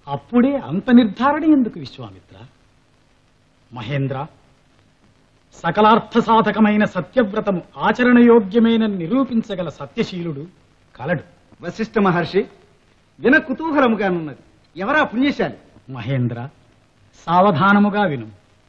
అప్పుడే అంత నిర్ధారణ ఎందుకు విశ్వామిత్ర మహేంద్ర సకలార్థ సాధకమైన సత్యవ్రతము ఆచరణయోగ్యమైన నిరూపించగల సత్యశీలుడు కలడు వశిష్ఠ మహర్షి విన కుతూహలముగానున్నది ఎవరా పుణ్యశాలి మహేంద్ర సావధానముగా విను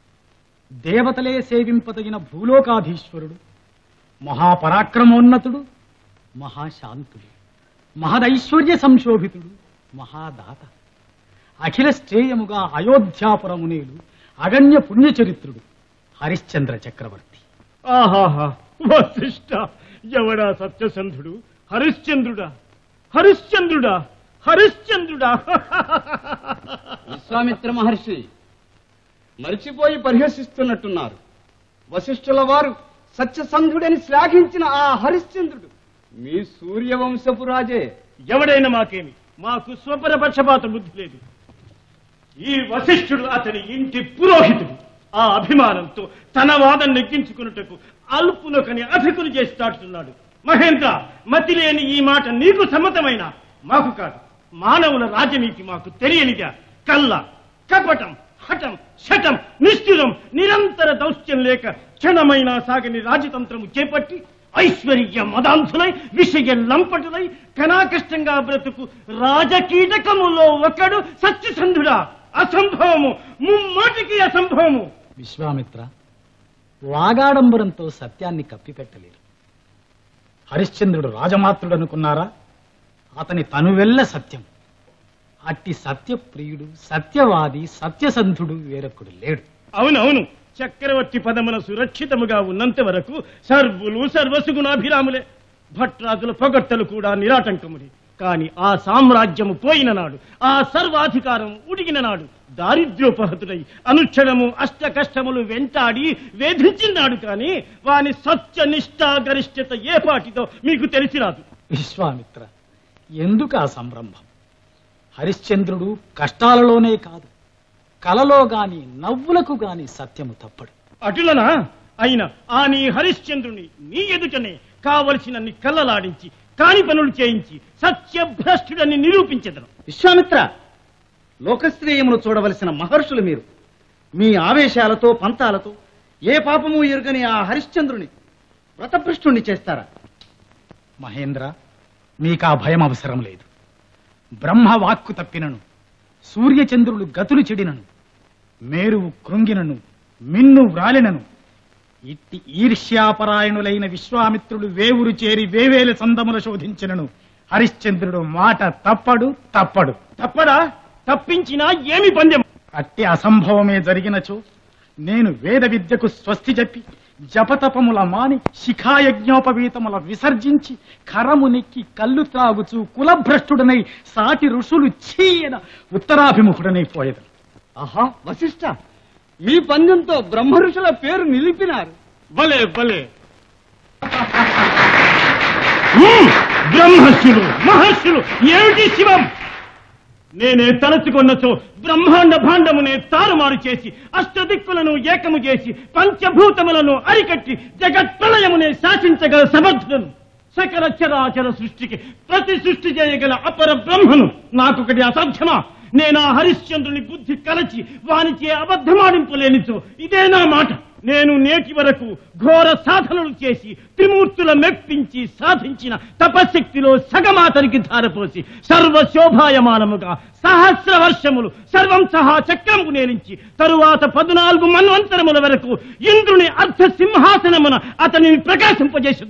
దేవతలే సేవింపదగిన భూలోకాధీశ్వరుడు మహాపరాక్రమోన్నతుడు మహాశాంతుడు మహదైశ్వర్య సంశోభితుడు మహాదాత అఖిల శ్రేయముగా అయోధ్యాపురమునేలు అగణ్య పుణ్యచరిత్రుడు హరిశ్చంద్ర చక్రవర్తి ఆహాహా వశిష్ట ఎవడా సత్యసంధుడు హరిశ్చంద్రుడా హరిశ్చంద్రుడా హరిశ్చంద్రుడా విశ్వామిత్ర మహర్షి మరిచిపోయి పరిహసిస్తున్నట్టున్నారు వశిష్ఠుల వారు సత్యసంధుడని శ్లాఘించిన ఆ హరిశ్చంద్రుడు మీ సూర్యవంశపు రాజే ఎవడైనా మాకేమి మాకు స్వపర పక్షపాత బుద్ధి లేదు ఈ వశిష్ఠుడు అతని ఇంటి పురోహితుడు ఆ అభిమానంతో తన వాదం నెగ్గించుకున్నటకు అల్పునొకని అధికులు చేసి దాటుతున్నాడు మహేంద్ర మతి లేని ఈ మాట నీకు సమ్మతమైన మాకు కాదు మానవుల రాజనీతి మాకు తెలియనిగా కల్ల కపటం హఠం శటం నిష్ఠురం నిరంతర దౌత్యం లేక క్షణమైన సాగని రాజతంత్రము చేపట్టి ఐశ్వర్య మదాంధులై విషయ లంపటులై కనాకష్టంగా బ్రతుకు రాజకీటకములో ఒకడు సత్యసంధుడా అసంభవము ముమ్మాటికి అసంభవము విశ్వామిత్ర వాగాడంబరంతో సత్యాన్ని కప్పిపెట్టలేరు హరిశ్చంద్రుడు రాజమాత్రుడు అనుకున్నారా అతని తనువెల్ల సత్యం అట్టి సత్యప్రియుడు సత్యవాది సత్యసంధుడు వేరొకడు లేడు అవునవును చక్రవర్తి పదమున సురక్షితముగా ఉన్నంత వరకు సర్వులు సర్వసుగుణాభిరాములే భట్రాజుల పొగట్టలు కూడా నిరాటంకములే కాని ఆ సామ్రాజ్యము పోయిన నాడు ఆ సర్వాధికారం ఉడిగిన నాడు దారిద్ర్యోపహతులై అనుక్షణము అష్ట కష్టములు వెంటాడి వేధించినాడు కాని వాని సత్య నిష్ఠా గరిష్ఠత ఏ పాటిదో మీకు తెలిసిరాదు విశ్వామిత్ర ఎందుకు ఆ సంరంభం హరిశ్చంద్రుడు కష్టాలలోనే కాదు కలలో గాని నవ్వులకు గాని సత్యము తప్పడు అటులనా అయినా ఆ నీ హరిశ్చంద్రుని నీ ఎదుటనే కావలసినన్ని కళ్ళలాడించి కాని పనులు చేయించి సత్యభ్రష్టుడని నిరూపించదను విశ్వామిత్ర లోకశ్రేయమును చూడవలసిన మహర్షులు మీరు మీ ఆవేశాలతో పంతాలతో ఏ పాపము ఎరుగని ఆ హరిశ్చంద్రుని వ్రతభ్రష్టుణ్ణి చేస్తారా మహేంద్ర మీకా భయం అవసరం లేదు బ్రహ్మ వాక్కు తప్పినను సూర్యచంద్రులు గతులు చెడినను మేరువు కృంగినను మిన్ను వ్రాలినను ఇట్టి ఈర్ష్యాపరాయణులైన విశ్వామిత్రుడు వేవురు చేరి వేవేల సందముల శోధించినను హరిశ్చంద్రుడు మాట తప్పడు తప్పడు తప్పడా తప్పించినా ఏమి పందెం అట్టి అసంభవమే జరిగినచో నేను వేద విద్యకు స్వస్తి చెప్పి జపతపముల మాని శిఖాయజ్ఞోపవీతముల విసర్జించి కరము నెక్కి కళ్ళు త్రాగుచు కులభ్రష్టుడనై సాటి ఋషులు చీయన ఉత్తరాభిముఖుడనై పోయేదను ఆహా వశిష్ట మీ పందెంతో బ్రహ్మ ఋషుల పేరు నిలిపినారు భలే భలే హ్మ్, బ్రహ్మర్షులు మహర్షులు ఏమిటి శివం నేనే తలచుకొన్నచో బ్రహ్మాండ భాండమునే తారుమారు చేసి అష్టదిక్కులను ఏకము చేసి పంచభూతములను అరికట్టి జగత్ప్రలయమునే శాసించగల సమర్థులను సకల చరాచర సృష్టికి ప్రతి సృష్టి చేయగల అపర బ్రహ్మను నాకొకటి అసాధ్యమా నేను ఆ హరిశ్చంద్రుని బుద్ధి కలచి వానిచే అబద్ధమాడింపలేనిచో ఇదే నా మాట నేను నేటి వరకు ఘోర సాధనలు చేసి త్రిమూర్తుల మెప్పించి సాధించిన తపశక్తిలో సగమాతనికి ధారపోసి సర్వ శోభాయమానముగా సహస్ర వర్షములు సర్వం సహా చక్రము నేలించి తరువాత పద్నాలుగు మన్వంతరముల వరకు ఇంద్రుని అర్ధ సింహాసనమున అతనిని ప్రకాశింపజేసి